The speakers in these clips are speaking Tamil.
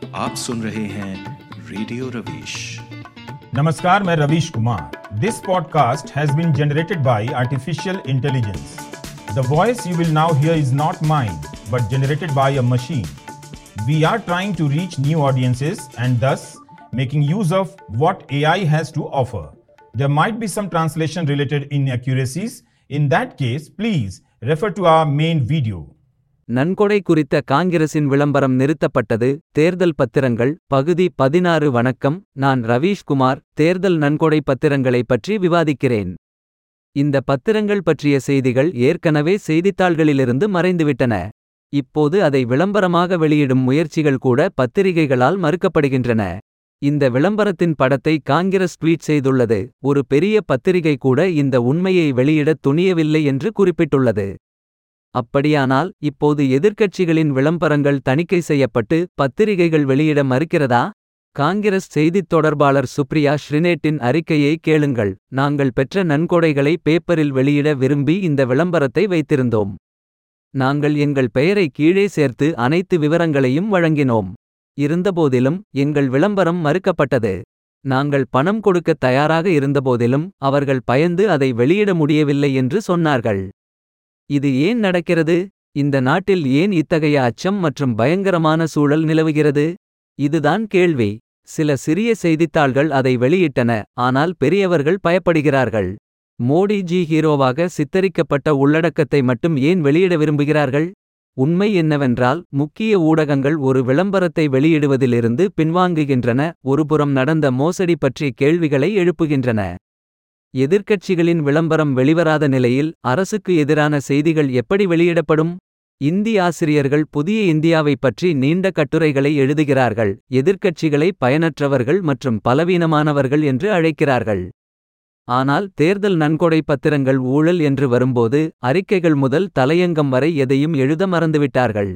आप सुन रहे हैं रेडियो रवीश नमस्कार मैं Ravish Kumar this podcast has been generated by artificial intelligence the voice you will now hear is not mine but generated by a machine we are trying to reach new audiences and thus making use of what AI has to offer. There might be some translation related inaccuracies. In that case, please refer to our main video. நன்கொடை குறித்த காங்கிரசின் விளம்பரம் நிறுத்தப்பட்டது தேர்தல் பத்திரங்கள் பகுதி பதினாறு வணக்கம் நான் ரவீஷ் குமார் தேர்தல் நன்கொடை பத்திரங்களை பற்றி விவாதிக்கிறேன் இந்த பத்திரங்கள் பற்றிய செய்திகள் ஏற்கனவே செய்தித்தாள்களிலிருந்து மறைந்துவிட்டன இப்போது அதை விளம்பரமாக வெளியிடும் முயற்சிகள் கூட பத்திரிகைகளால் மறுக்கப்படுகின்றன இந்த விளம்பரத்தின் படத்தை காங்கிரஸ் ட்வீட் செய்துள்ளது ஒரு பெரிய பத்திரிகை கூட இந்த உண்மையை வெளியிடத் துணியவில்லை என்று குறிப்பிட்டுள்ளது அப்படியானால் இப்போது எதிர்க்கட்சிகளின் விளம்பரங்கள் தணிக்கை செய்யப்பட்டு பத்திரிகைகள் வெளியிட மறுக்கிறதா காங்கிரஸ் செய்தித் தொடர்பாளர் சுப்ரியா ஸ்ரினேட்டின் அறிக்கையை கேளுங்கள் நாங்கள் பெற்ற நன்கொடைகளை பேப்பரில் வெளியிட விரும்பி இந்த விளம்பரத்தை வைத்திருந்தோம் நாங்கள் எங்கள் பெயரை கீழே சேர்த்து அனைத்து விவரங்களையும் வழங்கினோம் இருந்தபோதிலும் எங்கள் விளம்பரம் மறுக்கப்பட்டது நாங்கள் பணம் கொடுக்க தயாராக இருந்தபோதிலும் அவர்கள் பயந்து அதை வெளியிட முடியவில்லை என்று சொன்னார்கள் இது ஏன் நடக்கிறது இந்த நாட்டில் ஏன் இத்தகைய அச்சம் மற்றும் பயங்கரமான சூழல் நிலவுகிறது இதுதான் கேள்வி சில சிறிய செய்தித்தாள்கள் அதை வெளியிட்டன ஆனால் பெரியவர்கள் பயப்படுகிறார்கள் மோடி ஜி ஹீரோவாக சித்தரிக்கப்பட்ட உள்ளடக்கத்தை மட்டும் ஏன் வெளியிட விரும்புகிறார்கள் உண்மை என்னவென்றால் முக்கிய ஊடகங்கள் ஒரு விளம்பரத்தை வெளியிடுவதிலிருந்து பின்வாங்குகின்றன ஒருபுறம் நடந்த மோசடி பற்றி கேள்விகளை எழுப்புகின்றன எதிர்க்கட்சிகளின் விளம்பரம் வெளிவராத நிலையில் அரசுக்கு எதிரான செய்திகள் எப்படி வெளியிடப்படும் இந்தி ஆசிரியர்கள் புதிய இந்தியாவை பற்றி நீண்ட கட்டுரைகளை எழுதுகிறார்கள் எதிர்க்கட்சிகளை பயனற்றவர்கள் மற்றும் பலவீனமானவர்கள் என்று அழைக்கிறார்கள் ஆனால் தேர்தல் நன்கொடை பத்திரங்கள் ஊழல் என்று வரும்போது அறிக்கைகள் முதல் தலையங்கம் வரை எதையும் எழுத மறந்துவிட்டார்கள்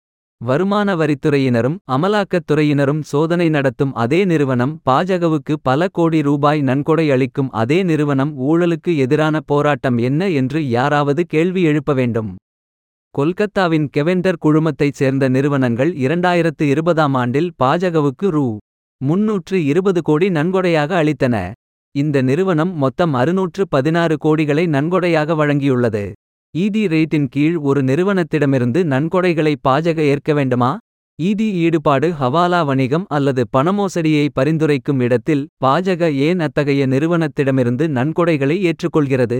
வருமான வரித்துறையினரும் அமலாக்கத் துறையினரும் சோதனை நடத்தும் அதே நிறுவனம் பாஜகவுக்கு பல கோடி ரூபாய் நன்கொடை அளிக்கும் அதே நிறுவனம் ஊழலுக்கு எதிரான போராட்டம் என்ன என்று யாராவது கேள்வி எழுப்ப வேண்டும் கொல்கத்தாவின் கெவெண்டர் குழுமத்தைச் சேர்ந்த நிறுவனங்கள் இரண்டாயிரத்து இருபதாம் ஆண்டில் பாஜகவுக்கு ரூ முன்னூற்று இருபது கோடி நன்கொடையாக அளித்தன இந்த நிறுவனம் மொத்தம் அறுநூற்று பதினாறு கோடிகளை நன்கொடையாக வழங்கியுள்ளது ஈடி ரேட்டின் கீழ் ஒரு நிறுவனத்திடமிருந்து நன்கொடைகளை பாஜக ஏற்க வேண்டுமா ஈடி ஈடுபாடு ஹவாலா வணிகம் அல்லது பணமோசடியை பரிந்துரைக்கும் இடத்தில் பாஜக ஏன் அத்தகைய நிறுவனத்திடமிருந்து நன்கொடைகளை ஏற்றுக்கொள்கிறது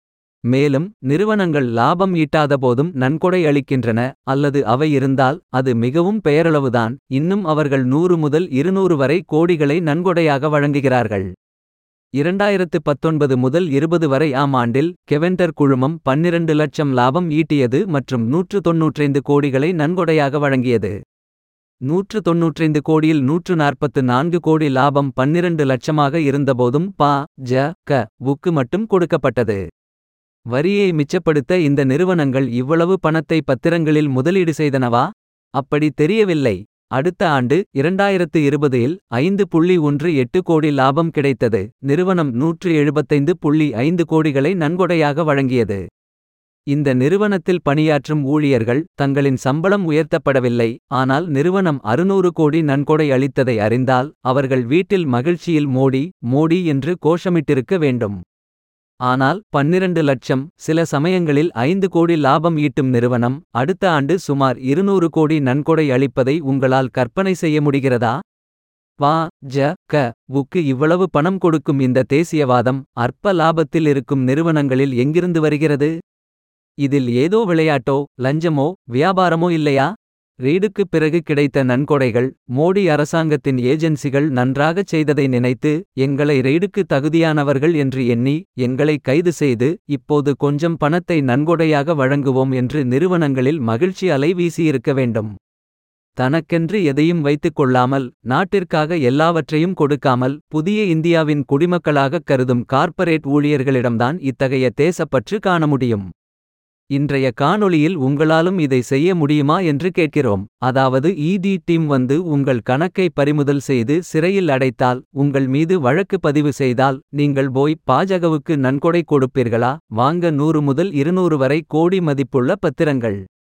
மேலும் நிறுவனங்கள் லாபம் ஈட்டாதபோதும் நன்கொடை அளிக்கின்றன அல்லது அவை இருந்தால் அது மிகவும் பெயரளவுதான் இன்னும் அவர்கள் நூறு முதல் இருநூறு வரை கோடிகளை நன்கொடையாக வழங்குகிறார்கள் இரண்டாயிரத்து பத்தொன்பது முதல் இருபது வரை ஆம் ஆண்டில் கெவெண்டர் குழுமம் பன்னிரண்டு லட்சம் லாபம் ஈட்டியது மற்றும் நூற்று தொன்னூற்றைந்து கோடிகளை நன்கொடையாக வழங்கியது நூற்று தொன்னூற்றைந்து கோடியில் நூற்று நாற்பத்து நான்கு கோடி லாபம் பன்னிரண்டு லட்சமாக இருந்தபோதும் பா ஜ க வுக்கு மட்டும் கொடுக்கப்பட்டது வரியை மிச்சப்படுத்த இந்த நிறுவனங்கள் இவ்வளவு பணத்தை பத்திரங்களில் முதலீடு செய்தனவா அப்படி தெரியவில்லை அடுத்த ஆண்டு இரண்டாயிரத்து இருபதில் ஐந்து புள்ளி ஒன்று எட்டு கோடி லாபம் கிடைத்தது நிறுவனம் நூற்று எழுபத்தைந்து புள்ளி ஐந்து கோடிகளை நன்கொடையாக வழங்கியது இந்த நிறுவனத்தில் பணியாற்றும் ஊழியர்கள் தங்களின் சம்பளம் உயர்த்தப்படவில்லை ஆனால் நிறுவனம் அறுநூறு கோடி நன்கொடை அளித்ததை அறிந்தால் அவர்கள் வீட்டில் மகிழ்ச்சியில் மோடி மோடி என்று கோஷமிட்டிருக்க வேண்டும் ஆனால் பன்னிரண்டு லட்சம் சில சமயங்களில் ஐந்து கோடி லாபம் ஈட்டும் நிறுவனம் அடுத்த ஆண்டு சுமார் இருநூறு கோடி நன்கொடை அளிப்பதை உங்களால் கற்பனை செய்ய முடிகிறதா வா ஜ க வுக்கு இவ்வளவு பணம் கொடுக்கும் இந்த தேசியவாதம் அற்ப லாபத்தில் இருக்கும் நிறுவனங்களில் எங்கிருந்து வருகிறது இதில் ஏதோ விளையாட்டோ லஞ்சமோ வியாபாரமோ இல்லையா ரெய்டுக்குப் பிறகு கிடைத்த நன்கொடைகள் மோடி அரசாங்கத்தின் ஏஜென்சிகள் நன்றாகச் செய்ததை நினைத்து எங்களை ரெய்டுக்கு தகுதியானவர்கள் என்று எண்ணி எங்களை கைது செய்து இப்போது கொஞ்சம் பணத்தை நன்கொடையாக வழங்குவோம் என்று நிறுவனங்களில் மகிழ்ச்சி அலை வீசியிருக்க வேண்டும் தனக்கென்று எதையும் வைத்துக் கொள்ளாமல் நாட்டிற்காக எல்லாவற்றையும் கொடுக்காமல் புதிய இந்தியாவின் குடிமக்களாகக் கருதும் கார்ப்பரேட் ஊழியர்களிடம்தான் இத்தகைய தேசப்பற்று காண முடியும் இன்றைய காணொளியில் உங்களாலும் இதை செய்ய முடியுமா என்று கேட்கிறோம் அதாவது இடி டீம் வந்து உங்கள் கணக்கை பறிமுதல் செய்து சிறையில் அடைத்தால் உங்கள் மீது வழக்கு பதிவு செய்தால் நீங்கள் போய் பாஜகவுக்கு நன்கொடை கொடுப்பீர்களா வாங்க நூறு முதல் இருநூறு வரை கோடி மதிப்புள்ள பத்திரங்கள்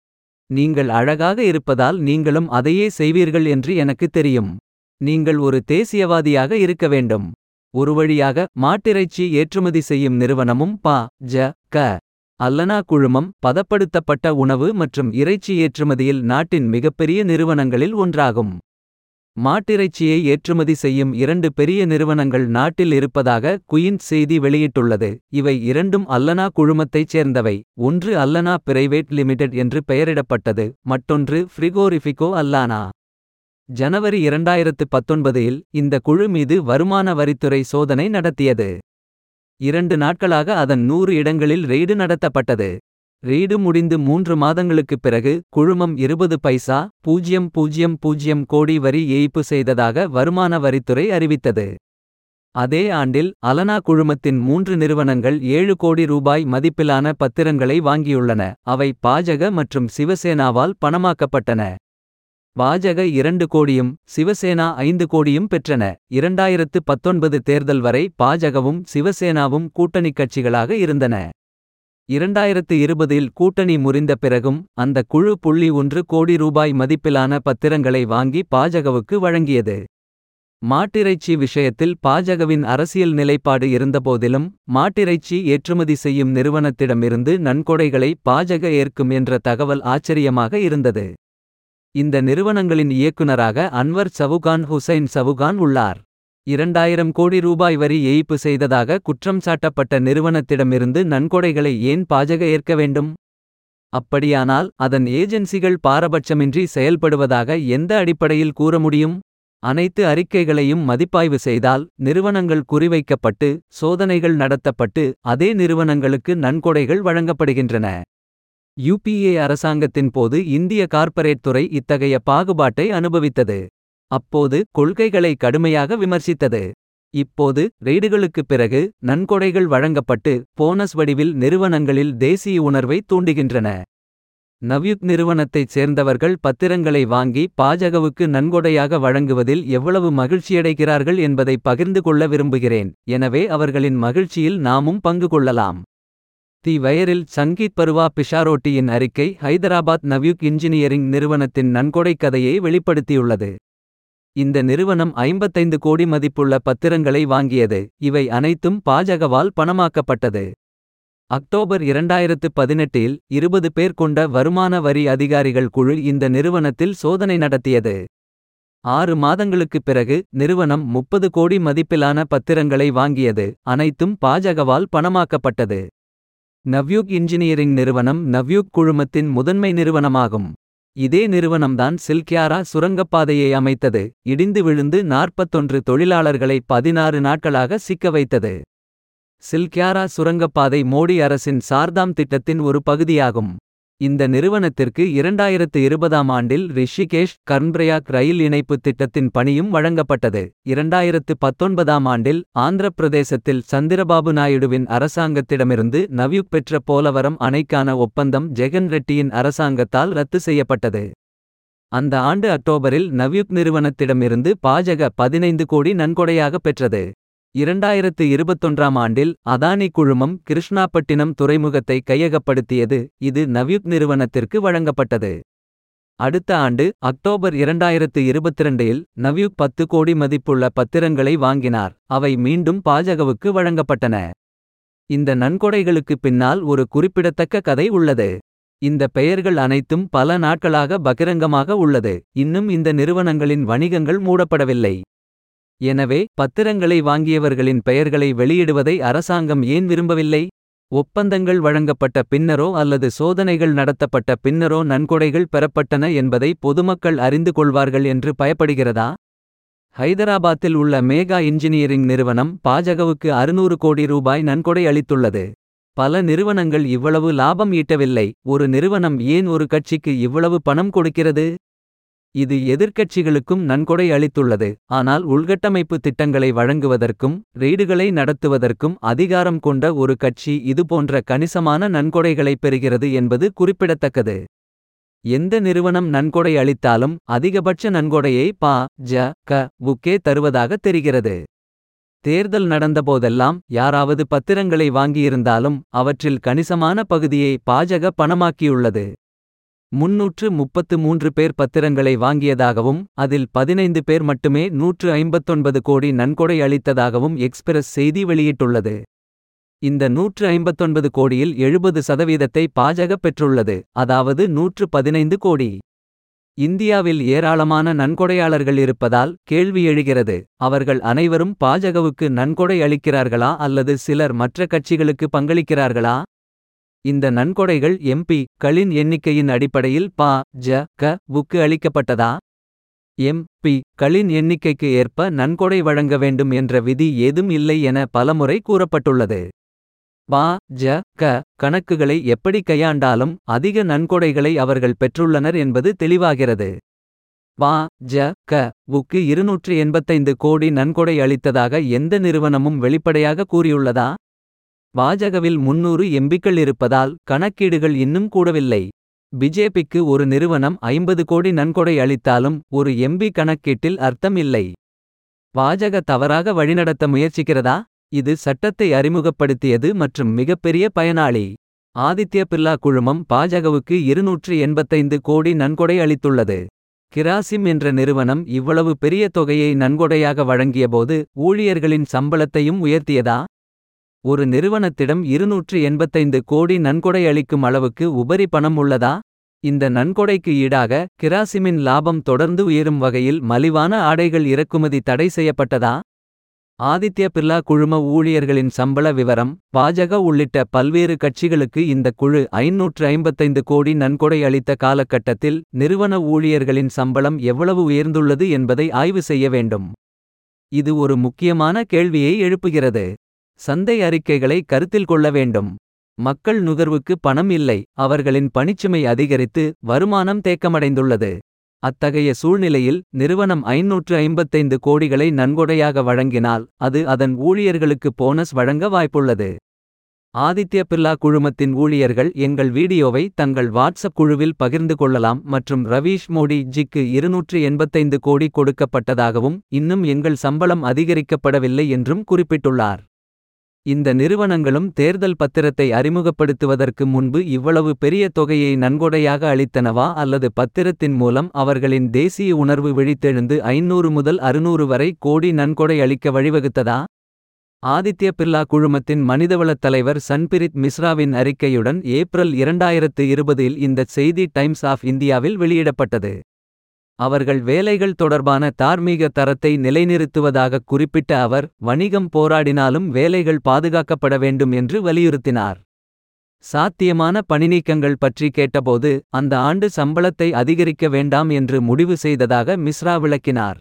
நீங்கள் அழகாக இருப்பதால் நீங்களும் அதையே செய்வீர்கள் என்று எனக்கு தெரியும் நீங்கள் ஒரு தேசியவாதியாக இருக்க வேண்டும் ஒரு வழியாக மாட்டிறைச்சி ஏற்றுமதி செய்யும் நிறுவனமும் பா ஜ க அல்லனா குழுமம் பதப்படுத்தப்பட்ட உணவு மற்றும் இறைச்சி ஏற்றுமதியில் நாட்டின் மிகப்பெரிய நிறுவனங்களில் ஒன்றாகும் மாட்டிறைச்சியை ஏற்றுமதி செய்யும் இரண்டு பெரிய நிறுவனங்கள் நாட்டில் இருப்பதாக குயின் செய்தி வெளியிட்டுள்ளது இவை இரண்டும் அல்லனா குழுமத்தைச் சேர்ந்தவை ஒன்று அல்லனா பிரைவேட் லிமிடெட் என்று பெயரிடப்பட்டது மற்றொன்று ஃப்ரிகோரிஃபிகோ அல்லானா ஜனவரி இரண்டாயிரத்து பத்தொன்பதில் இந்த குழு மீது வருமான வரித்துறை சோதனை நடத்தியது இரண்டு நாட்களாக அதன் நூறு இடங்களில் ரெய்டு நடத்தப்பட்டது ரெய்டு முடிந்து மூன்று மாதங்களுக்குப் பிறகு குழுமம் இருபது பைசா பூஜ்யம் பூஜ்யம் பூஜ்யம் கோடி வரி ஏய்ப்பு செய்ததாக வருமான வரித்துறை அறிவித்தது அதே ஆண்டில் அலனா குழுமத்தின் மூன்று நிறுவனங்கள் ஏழு கோடி ரூபாய் மதிப்பிலான பத்திரங்களை வாங்கியுள்ளன அவை பாஜக மற்றும் சிவசேனாவால் பணமாக்கப்பட்டன பாஜக இரண்டு கோடியும் சிவசேனா ஐந்து கோடியும் பெற்றன இரண்டாயிரத்து பத்தொன்பது தேர்தல் வரை பாஜகவும் சிவசேனாவும் கூட்டணிக் கட்சிகளாக இருந்தன இரண்டாயிரத்து இருபதில் கூட்டணி முறிந்த பிறகும் அந்த குழு புள்ளி ஒன்று கோடி ரூபாய் மதிப்பிலான பத்திரங்களை வாங்கி பாஜகவுக்கு வழங்கியது மாட்டிறைச்சி விஷயத்தில் பாஜகவின் அரசியல் நிலைப்பாடு இருந்தபோதிலும் மாட்டிறைச்சி ஏற்றுமதி செய்யும் நிறுவனத்திடமிருந்து நன்கொடைகளை பாஜக ஏற்கும் என்ற தகவல் ஆச்சரியமாக இருந்தது இந்த நிறுவனங்களின் இயக்குனராக அன்வர் சவுகான் ஹுசைன் சவுகான் உள்ளார் இரண்டாயிரம் கோடி ரூபாய் வரி ஏய்ப்பு செய்ததாக குற்றம் சாட்டப்பட்ட நிறுவனத்திடமிருந்து நன்கொடைகளை ஏன் பாஜக ஏற்க வேண்டும் அப்படியானால் அதன் ஏஜென்சிகள் பாரபட்சமின்றி செயல்படுவதாக எந்த அடிப்படையில் கூற முடியும் அனைத்து அறிக்கைகளையும் மதிப்பாய்வு செய்தால் நிறுவனங்கள் குறிவைக்கப்பட்டு சோதனைகள் நடத்தப்பட்டு அதே நிறுவனங்களுக்கு நன்கொடைகள் வழங்கப்படுகின்றன யுபிஏ அரசாங்கத்தின் போது இந்திய கார்ப்பரேட் துறை இத்தகைய பாகுபாட்டை அனுபவித்தது அப்போது கொள்கைகளை கடுமையாக விமர்சித்தது இப்போது ரெய்டுகளுக்குப் பிறகு நன்கொடைகள் வழங்கப்பட்டு போனஸ் வடிவில் நிறுவனங்களில் தேசிய உணர்வை தூண்டுகின்றன நவ்யுக் நிறுவனத்தைச் சேர்ந்தவர்கள் பத்திரங்களை வாங்கி பாஜகவுக்கு நன்கொடையாக வழங்குவதில் எவ்வளவு மகிழ்ச்சியடைகிறார்கள் என்பதை பகிர்ந்து கொள்ள விரும்புகிறேன் எனவே அவர்களின் மகிழ்ச்சியில் நாமும் பங்கு கொள்ளலாம் தி வயரில் சங்கீத் பருவா பிஷாரோட்டியின் அறிக்கை ஹைதராபாத் நவ்யுக் இன்ஜினியரிங் நிறுவனத்தின் நன்கொடை கதையை வெளிப்படுத்தியுள்ளது இந்த நிறுவனம் ஐம்பத்தைந்து கோடி மதிப்புள்ள பத்திரங்களை வாங்கியது இவை அனைத்தும் பாஜகவால் பணமாக்கப்பட்டது அக்டோபர் இரண்டாயிரத்து பதினெட்டில் இருபது பேர் கொண்ட வருமான வரி அதிகாரிகள் குழு இந்த நிறுவனத்தில் சோதனை நடத்தியது ஆறு மாதங்களுக்குப் பிறகு நிறுவனம் முப்பது கோடி மதிப்பிலான பத்திரங்களை வாங்கியது அனைத்தும் பாஜகவால் பணமாக்கப்பட்டது நவ்யூக் இன்ஜினியரிங் நிறுவனம் நவ்யூக் குழுமத்தின் முதன்மை நிறுவனமாகும் இதே நிறுவனம்தான் சில்கியாரா சுரங்கப்பாதையை அமைத்தது இடிந்து விழுந்து நாற்பத்தொன்று தொழிலாளர்களை பதினாறு நாட்களாக சிக்க வைத்தது சில்கியாரா சுரங்கப்பாதை மோடி அரசின் சார்தாம் திட்டத்தின் ஒரு பகுதியாகும் இந்த நிறுவனத்திற்கு இரண்டாயிரத்து இருபதாம் ஆண்டில் ரிஷிகேஷ் கர்ன்பிரயாக் ரயில் இணைப்பு திட்டத்தின் பணியும் வழங்கப்பட்டது இரண்டாயிரத்து பத்தொன்பதாம் ஆண்டில் ஆந்திர பிரதேசத்தில் சந்திரபாபு நாயுடுவின் அரசாங்கத்திடமிருந்து நவ்யுக் பெற்ற போலவரம் அணைக்கான ஒப்பந்தம் ஜெகன் ரெட்டியின் அரசாங்கத்தால் ரத்து செய்யப்பட்டது அந்த ஆண்டு அக்டோபரில் நவ்யுக் நிறுவனத்திடமிருந்து பாஜக பதினைந்து கோடி நன்கொடையாக பெற்றது இரண்டாயிரத்து இருபத்தொன்றாம் ஆண்டில் அதானி குழுமம் கிருஷ்ணாப்பட்டினம் துறைமுகத்தை கையகப்படுத்தியது இது நவ்யுக் நிறுவனத்திற்கு வழங்கப்பட்டது அடுத்த ஆண்டு அக்டோபர் இரண்டாயிரத்து இருபத்திரண்டில் நவ்யுக் பத்து கோடி மதிப்புள்ள பத்திரங்களை வாங்கினார் அவை மீண்டும் பாஜகவுக்கு வழங்கப்பட்டன இந்த நன்கொடைகளுக்கு பின்னால் ஒரு குறிப்பிடத்தக்க கதை உள்ளது இந்த பெயர்கள் அனைத்தும் பல நாட்களாக பகிரங்கமாக உள்ளது இன்னும் இந்த நிறுவனங்களின் வணிகங்கள் மூடப்படவில்லை எனவே பத்திரங்களை வாங்கியவர்களின் பெயர்களை வெளியிடுவதை அரசாங்கம் ஏன் விரும்பவில்லை ஒப்பந்தங்கள் வழங்கப்பட்ட பின்னரோ அல்லது சோதனைகள் நடத்தப்பட்ட பின்னரோ நன்கொடைகள் பெறப்பட்டன என்பதை பொதுமக்கள் அறிந்து கொள்வார்கள் என்று பயப்படுகிறதா ஹைதராபாத்தில் உள்ள மேகா இன்ஜினியரிங் நிறுவனம் பாஜகவுக்கு அறுநூறு கோடி ரூபாய் நன்கொடை அளித்துள்ளது பல நிறுவனங்கள் இவ்வளவு லாபம் ஈட்டவில்லை ஒரு நிறுவனம் ஏன் ஒரு கட்சிக்கு இவ்வளவு பணம் கொடுக்கிறது இது எதிர்க்கட்சிகளுக்கும் நன்கொடை அளித்துள்ளது ஆனால் உள்கட்டமைப்பு திட்டங்களை வழங்குவதற்கும் ரெய்டுகளை நடத்துவதற்கும் அதிகாரம் கொண்ட ஒரு கட்சி இதுபோன்ற கணிசமான நன்கொடைகளைப் பெறுகிறது என்பது குறிப்பிடத்தக்கது எந்த நிறுவனம் நன்கொடை அளித்தாலும் அதிகபட்ச நன்கொடையை பா ஜ க வுக்கே தருவதாக தெரிகிறது தேர்தல் நடந்தபோதெல்லாம் யாராவது பத்திரங்களை வாங்கியிருந்தாலும் அவற்றில் கணிசமான பகுதியை பாஜக பணமாக்கியுள்ளது முன்னூற்று முப்பத்து மூன்று பேர் பத்திரங்களை வாங்கியதாகவும் அதில் பதினைந்து பேர் மட்டுமே நூற்று ஐம்பத்தொன்பது கோடி நன்கொடை அளித்ததாகவும் எக்ஸ்பிரஸ் செய்தி வெளியிட்டுள்ளது இந்த நூற்று ஐம்பத்தொன்பது கோடியில் எழுபது சதவீதத்தை பாஜக பெற்றுள்ளது அதாவது நூற்று பதினைந்து கோடி இந்தியாவில் ஏராளமான நன்கொடையாளர்கள் இருப்பதால் கேள்வி எழுகிறது அவர்கள் அனைவரும் பாஜகவுக்கு நன்கொடை அளிக்கிறார்களா அல்லது சிலர் மற்ற கட்சிகளுக்கு பங்களிக்கிறார்களா இந்த நன்கொடைகள் எம்பி களின் எண்ணிக்கையின் அடிப்படையில் பா ஜ க வுக்கு அளிக்கப்பட்டதா எம் பி களின் எண்ணிக்கைக்கு ஏற்ப நன்கொடை வழங்க வேண்டும் என்ற விதி ஏதும் இல்லை என பலமுறை கூறப்பட்டுள்ளது பா ஜ க கணக்குகளை எப்படி கையாண்டாலும் அதிக நன்கொடைகளை அவர்கள் பெற்றுள்ளனர் என்பது தெளிவாகிறது பா ஜ க வுக்கு இருநூற்று எண்பத்தைந்து கோடி நன்கொடை அளித்ததாக எந்த நிறுவனமும் வெளிப்படையாக கூறியுள்ளதா பாஜகவில் முன்னூறு எம்பிக்கள் இருப்பதால் கணக்கீடுகள் இன்னும் கூடவில்லை பிஜேபிக்கு ஒரு நிறுவனம் ஐம்பது கோடி நன்கொடை அளித்தாலும் ஒரு எம்பி கணக்கீட்டில் அர்த்தம் இல்லை பாஜக தவறாக வழிநடத்த முயற்சிக்கிறதா இது சட்டத்தை அறிமுகப்படுத்தியது மற்றும் மிகப்பெரிய பயனாளி ஆதித்ய பிர்லா குழுமம் பாஜகவுக்கு இருநூற்று எண்பத்தைந்து கோடி நன்கொடை அளித்துள்ளது கிராசிம் என்ற நிறுவனம் இவ்வளவு பெரிய தொகையை நன்கொடையாக வழங்கியபோது ஊழியர்களின் சம்பளத்தையும் உயர்த்தியதா ஒரு நிறுவனத்திடம் இருநூற்று எண்பத்தைந்து கோடி நன்கொடை அளிக்கும் அளவுக்கு உபரி பணம் உள்ளதா இந்த நன்கொடைக்கு ஈடாக கிராசிமின் லாபம் தொடர்ந்து உயரும் வகையில் மலிவான ஆடைகள் இறக்குமதி தடை செய்யப்பட்டதா ஆதித்ய பிர்லா குழும ஊழியர்களின் சம்பள விவரம் பாஜக உள்ளிட்ட பல்வேறு கட்சிகளுக்கு இந்த குழு ஐநூற்று ஐம்பத்தைந்து கோடி நன்கொடை அளித்த காலகட்டத்தில் நிறுவன ஊழியர்களின் சம்பளம் எவ்வளவு உயர்ந்துள்ளது என்பதை ஆய்வு செய்ய வேண்டும் இது ஒரு முக்கியமான கேள்வியை எழுப்புகிறது சந்தை அறிக்கைகளை கருத்தில் கொள்ள வேண்டும் மக்கள் நுகர்வுக்கு பணம் இல்லை அவர்களின் பணிச்சுமை அதிகரித்து வருமானம் தேக்கமடைந்துள்ளது அத்தகைய சூழ்நிலையில் நிறுவனம் ஐநூற்று ஐம்பத்தைந்து கோடிகளை நன்கொடையாக வழங்கினால் அது அதன் ஊழியர்களுக்கு போனஸ் வழங்க வாய்ப்புள்ளது ஆதித்ய பிர்லா குழுமத்தின் ஊழியர்கள் எங்கள் வீடியோவை தங்கள் வாட்ஸ்அப் குழுவில் பகிர்ந்து கொள்ளலாம் மற்றும் ரவீஷ் மோடி ஜிக்கு இருநூற்று எண்பத்தைந்து கோடி கொடுக்கப்பட்டதாகவும் இன்னும் எங்கள் சம்பளம் அதிகரிக்கப்படவில்லை என்றும் குறிப்பிட்டுள்ளார் இந்த நிறுவனங்களும் தேர்தல் பத்திரத்தை அறிமுகப்படுத்துவதற்கு முன்பு இவ்வளவு பெரிய தொகையை நன்கொடையாக அளித்தனவா அல்லது பத்திரத்தின் மூலம் அவர்களின் தேசிய உணர்வு விழித்தெழுந்து ஐநூறு முதல் அறுநூறு வரை கோடி நன்கொடை அளிக்க வழிவகுத்ததா ஆதித்ய பிர்லா குழுமத்தின் மனிதவளத் தலைவர் சன்பிரித் மிஸ்ராவின் அறிக்கையுடன் ஏப்ரல் இரண்டாயிரத்து இருபதில் இந்த செய்தி டைம்ஸ் ஆஃப் இந்தியாவில் வெளியிடப்பட்டது அவர்கள் வேலைகள் தொடர்பான தார்மீக தரத்தை நிலைநிறுத்துவதாக குறிப்பிட்ட அவர் வணிகம் போராடினாலும் வேலைகள் பாதுகாக்கப்பட வேண்டும் என்று வலியுறுத்தினார் சாத்தியமான பணிநீக்கங்கள் பற்றி கேட்டபோது அந்த ஆண்டு சம்பளத்தை அதிகரிக்க வேண்டாம் என்று முடிவு செய்ததாக மிஸ்ரா விளக்கினார்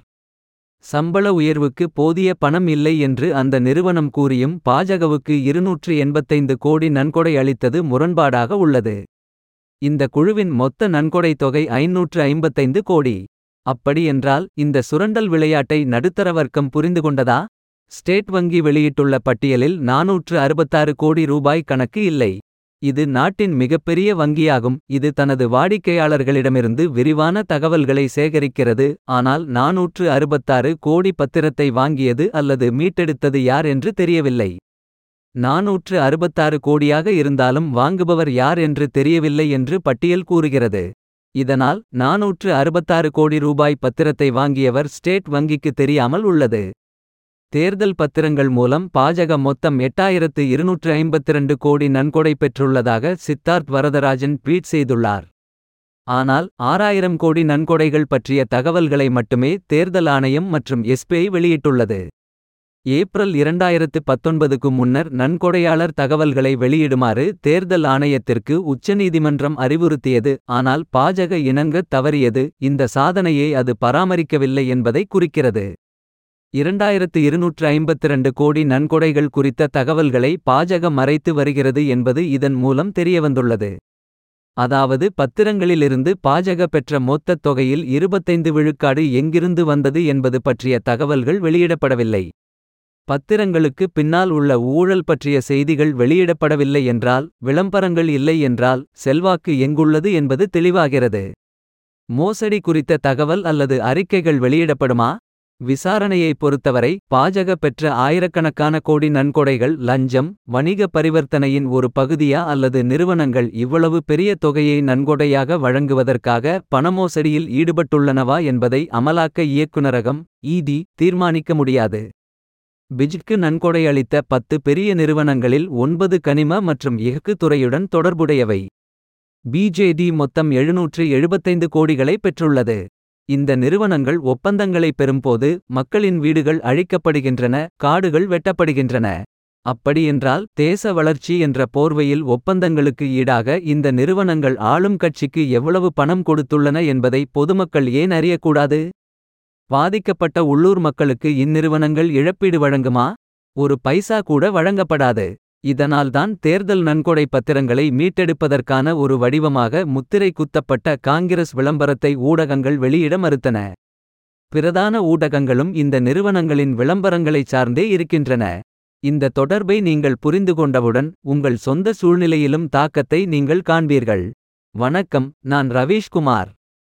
சம்பள உயர்வுக்கு போதிய பணம் இல்லை என்று அந்த நிறுவனம் கூறியும் பாஜகவுக்கு இருநூற்று எண்பத்தைந்து கோடி நன்கொடை அளித்தது முரண்பாடாக உள்ளது இந்த குழுவின் மொத்த நன்கொடை தொகை ஐநூற்று ஐம்பத்தைந்து கோடி அப்படி என்றால் இந்த சுரண்டல் விளையாட்டை நடுத்தர வர்க்கம் புரிந்து கொண்டதா ஸ்டேட் வங்கி வெளியிட்டுள்ள பட்டியலில் நாநூற்று அறுபத்தாறு கோடி ரூபாய் கணக்கு இல்லை இது நாட்டின் மிகப்பெரிய வங்கியாகும் இது தனது வாடிக்கையாளர்களிடமிருந்து விரிவான தகவல்களை சேகரிக்கிறது ஆனால் நாநூற்று அறுபத்தாறு கோடி பத்திரத்தை வாங்கியது அல்லது மீட்டெடுத்தது யார் என்று தெரியவில்லை நாநூற்று அறுபத்தாறு கோடியாக இருந்தாலும் வாங்குபவர் யார் என்று தெரியவில்லை என்று பட்டியல் கூறுகிறது இதனால் நாநூற்று அறுபத்தாறு கோடி ரூபாய் பத்திரத்தை வாங்கியவர் ஸ்டேட் வங்கிக்கு தெரியாமல் உள்ளது தேர்தல் பத்திரங்கள் மூலம் பாஜக மொத்தம் எட்டாயிரத்து இருநூற்று ஐம்பத்திரண்டு கோடி நன்கொடை பெற்றுள்ளதாக சித்தார்த் வரதராஜன் ட்வீட் செய்துள்ளார் ஆனால் ஆறாயிரம் கோடி நன்கொடைகள் பற்றிய தகவல்களை மட்டுமே தேர்தல் ஆணையம் மற்றும் எஸ்பிஐ வெளியிட்டுள்ளது ஏப்ரல் இரண்டாயிரத்து பத்தொன்பதுக்கு முன்னர் நன்கொடையாளர் தகவல்களை வெளியிடுமாறு தேர்தல் ஆணையத்திற்கு உச்சநீதிமன்றம் அறிவுறுத்தியது ஆனால் பாஜக இணங்கத் தவறியது இந்த சாதனையை அது பராமரிக்கவில்லை என்பதை குறிக்கிறது இரண்டாயிரத்து இருநூற்று ஐம்பத்திரண்டு கோடி நன்கொடைகள் குறித்த தகவல்களை பாஜக மறைத்து வருகிறது என்பது இதன் மூலம் தெரியவந்துள்ளது அதாவது பத்திரங்களிலிருந்து பாஜக பெற்ற மொத்தத் தொகையில் இருபத்தைந்து விழுக்காடு எங்கிருந்து வந்தது என்பது பற்றிய தகவல்கள் வெளியிடப்படவில்லை பத்திரங்களுக்கு பின்னால் உள்ள ஊழல் பற்றிய செய்திகள் வெளியிடப்படவில்லை என்றால் விளம்பரங்கள் இல்லை என்றால் செல்வாக்கு எங்குள்ளது என்பது தெளிவாகிறது மோசடி குறித்த தகவல் அல்லது அறிக்கைகள் வெளியிடப்படுமா விசாரணையை பொறுத்தவரை பாஜக பெற்ற ஆயிரக்கணக்கான கோடி நன்கொடைகள் லஞ்சம் வணிக பரிவர்த்தனையின் ஒரு பகுதியா அல்லது நிறுவனங்கள் இவ்வளவு பெரிய தொகையை நன்கொடையாக வழங்குவதற்காக பணமோசடியில் ஈடுபட்டுள்ளனவா என்பதை அமலாக்க இயக்குநரகம் இடி தீர்மானிக்க முடியாது பிஜ்க்கு நன்கொடை அளித்த பத்து பெரிய நிறுவனங்களில் ஒன்பது கனிம மற்றும் எஃகு துறையுடன் தொடர்புடையவை பிஜேடி மொத்தம் எழுநூற்று எழுபத்தைந்து கோடிகளை பெற்றுள்ளது இந்த நிறுவனங்கள் ஒப்பந்தங்களை பெறும்போது மக்களின் வீடுகள் அழிக்கப்படுகின்றன காடுகள் வெட்டப்படுகின்றன அப்படியென்றால் தேச வளர்ச்சி என்ற போர்வையில் ஒப்பந்தங்களுக்கு ஈடாக இந்த நிறுவனங்கள் ஆளும் கட்சிக்கு எவ்வளவு பணம் கொடுத்துள்ளன என்பதை பொதுமக்கள் ஏன் அறியக்கூடாது பாதிக்கப்பட்ட உள்ளூர் மக்களுக்கு இந்நிறுவனங்கள் இழப்பீடு வழங்குமா ஒரு பைசா கூட வழங்கப்படாது இதனால்தான் தேர்தல் நன்கொடை பத்திரங்களை மீட்டெடுப்பதற்கான ஒரு வடிவமாக முத்திரை குத்தப்பட்ட காங்கிரஸ் விளம்பரத்தை ஊடகங்கள் வெளியிட மறுத்தன பிரதான ஊடகங்களும் இந்த நிறுவனங்களின் விளம்பரங்களைச் சார்ந்தே இருக்கின்றன இந்த தொடர்பை நீங்கள் புரிந்து கொண்டவுடன் உங்கள் சொந்த சூழ்நிலையிலும் தாக்கத்தை நீங்கள் காண்பீர்கள் வணக்கம் நான் ரவீஷ்குமார்